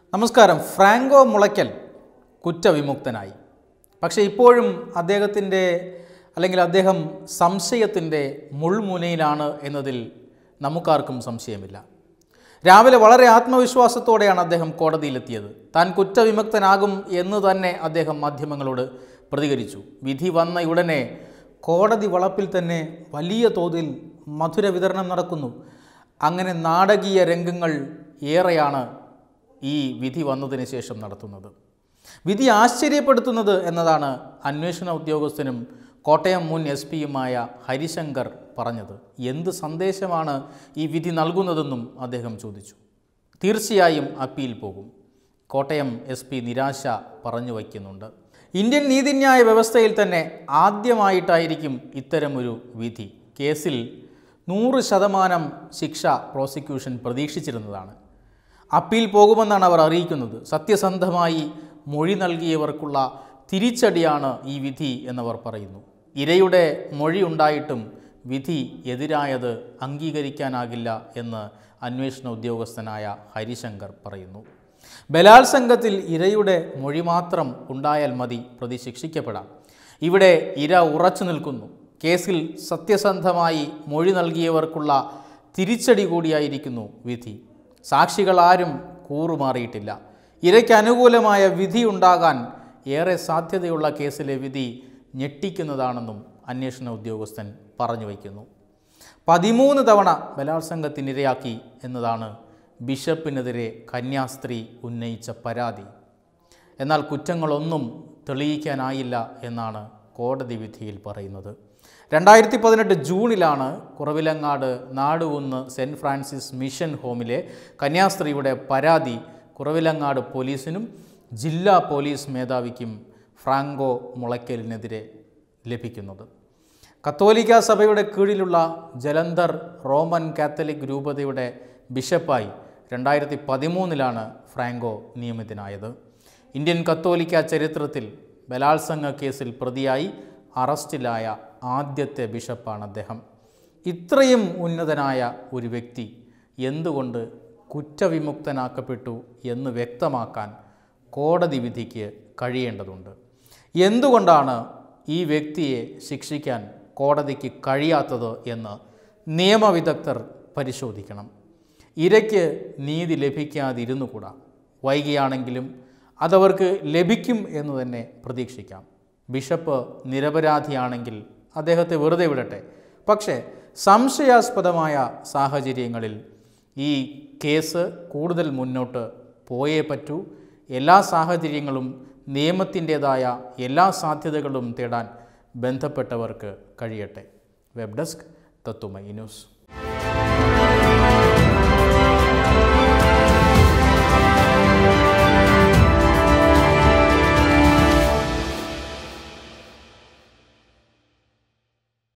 നമസ്കാരം ഫ്രാങ്കോ മുളയ്ക്കൽ കുറ്റവിമുക്തനായി പക്ഷേ ഇപ്പോഴും അദ്ദേഹത്തിൻ്റെ അല്ലെങ്കിൽ അദ്ദേഹം സംശയത്തിൻ്റെ മുൾമുനയിലാണ് എന്നതിൽ നമുക്കാർക്കും സംശയമില്ല രാവിലെ വളരെ ആത്മവിശ്വാസത്തോടെയാണ് അദ്ദേഹം കോടതിയിലെത്തിയത് താൻ കുറ്റവിമുക്തനാകും എന്ന് തന്നെ അദ്ദേഹം മാധ്യമങ്ങളോട് പ്രതികരിച്ചു വിധി വന്ന ഉടനെ കോടതി വളപ്പിൽ തന്നെ വലിയ തോതിൽ മധുര വിതരണം നടക്കുന്നു അങ്ങനെ നാടകീയ രംഗങ്ങൾ ഏറെയാണ് ഈ വിധി വന്നതിന് ശേഷം നടത്തുന്നത് വിധി ആശ്ചര്യപ്പെടുത്തുന്നത് എന്നതാണ് അന്വേഷണ ഉദ്യോഗസ്ഥനും കോട്ടയം മുൻ എസ് പിയുമായ ഹരിശങ്കർ പറഞ്ഞത് എന്ത് സന്ദേശമാണ് ഈ വിധി നൽകുന്നതെന്നും അദ്ദേഹം ചോദിച്ചു തീർച്ചയായും അപ്പീൽ പോകും കോട്ടയം എസ് പി നിരാശ പറഞ്ഞു വയ്ക്കുന്നുണ്ട് ഇന്ത്യൻ നീതിന്യായ വ്യവസ്ഥയിൽ തന്നെ ആദ്യമായിട്ടായിരിക്കും ഇത്തരമൊരു വിധി കേസിൽ നൂറ് ശതമാനം ശിക്ഷ പ്രോസിക്യൂഷൻ പ്രതീക്ഷിച്ചിരുന്നതാണ് അപ്പീൽ പോകുമെന്നാണ് അവർ അറിയിക്കുന്നത് സത്യസന്ധമായി മൊഴി നൽകിയവർക്കുള്ള തിരിച്ചടിയാണ് ഈ വിധി എന്നവർ പറയുന്നു ഇരയുടെ മൊഴി ഉണ്ടായിട്ടും വിധി എതിരായത് അംഗീകരിക്കാനാകില്ല എന്ന് അന്വേഷണ ഉദ്യോഗസ്ഥനായ ഹരിശങ്കർ പറയുന്നു ബലാത്സംഗത്തിൽ ഇരയുടെ മൊഴി മാത്രം ഉണ്ടായാൽ മതി പ്രതി ശിക്ഷിക്കപ്പെടാം ഇവിടെ ഇര ഉറച്ചു നിൽക്കുന്നു കേസിൽ സത്യസന്ധമായി മൊഴി നൽകിയവർക്കുള്ള തിരിച്ചടി കൂടിയായിരിക്കുന്നു വിധി സാക്ഷികളാരും കൂറുമാറിയിട്ടില്ല ഇരയ്ക്ക് അനുകൂലമായ വിധി ഉണ്ടാകാൻ ഏറെ സാധ്യതയുള്ള കേസിലെ വിധി ഞെട്ടിക്കുന്നതാണെന്നും അന്വേഷണ ഉദ്യോഗസ്ഥൻ പറഞ്ഞു വയ്ക്കുന്നു പതിമൂന്ന് തവണ ബലാത്സംഗത്തിനിരയാക്കി എന്നതാണ് ബിഷപ്പിനെതിരെ കന്യാസ്ത്രീ ഉന്നയിച്ച പരാതി എന്നാൽ കുറ്റങ്ങളൊന്നും തെളിയിക്കാനായില്ല എന്നാണ് കോടതി വിധിയിൽ പറയുന്നത് രണ്ടായിരത്തി പതിനെട്ട് ജൂണിലാണ് Kuravilangad Nadukunnu saint Francis mission ഹോമിലെ കന്യാസ്ത്രീയുടെ പരാതി കുറവിലങ്ങാട് പോലീസിനും ജില്ലാ പോലീസ് മേധാവിക്കും ഫ്രാങ്കോ മുളയ്ക്കലിനെതിരെ ലഭിക്കുന്നത് കത്തോലിക്ക സഭയുടെ കീഴിലുള്ള ജലന്ധർ റോമൻ കാത്തലിക് രൂപതയുടെ ബിഷപ്പായി രണ്ടായിരത്തി പതിമൂന്നിലാണ് ഫ്രാങ്കോ നിയമിതനായത് ഇന്ത്യൻ കത്തോലിക്ക ചരിത്രത്തിൽ ബലാത്സംഗ കേസിൽ പ്രതിയായി അറസ്റ്റിലായ ആദ്യത്തെ ബിഷപ്പാണ് അദ്ദേഹം ഇത്രയും ഉന്നതനായ ഒരു വ്യക്തി എന്തുകൊണ്ട് കുറ്റവിമുക്തനാക്കപ്പെട്ടു എന്ന് വ്യക്തമാക്കാൻ കോടതി വിധിക്ക് കഴിയേണ്ടതുണ്ട് എന്തുകൊണ്ടാണ് ഈ വ്യക്തിയെ ശിക്ഷിക്കാൻ കോടതിക്ക് കഴിയാത്തത് എന്ന് നിയമവിദഗ്ധർ പരിശോധിക്കണം ഇരയ്ക്ക് നീതി ലഭിക്കാതിരുന്നുകൂടാ വൈകിയാണെങ്കിലും അതവർക്ക് ലഭിക്കും എന്ന് തന്നെ പ്രതീക്ഷിക്കാം ബിഷപ്പ് നിരപരാധിയാണെങ്കിൽ അദ്ദേഹത്തെ വെറുതെ വിടട്ടെ പക്ഷേ സംശയാസ്പദമായ സാഹചര്യങ്ങളിൽ ഈ കേസ് കൂടുതൽ മുന്നോട്ട് പോയേ പറ്റൂ എല്ലാ സാഹചര്യങ്ങളും നിയമത്തിൻ്റെതായ എല്ലാ സാധ്യതകളും തേടാൻ ബന്ധപ്പെട്ടവർക്ക് കഴിയട്ടെ വെബ് ഡെസ്ക് തത്തുമൈ ന്യൂസ്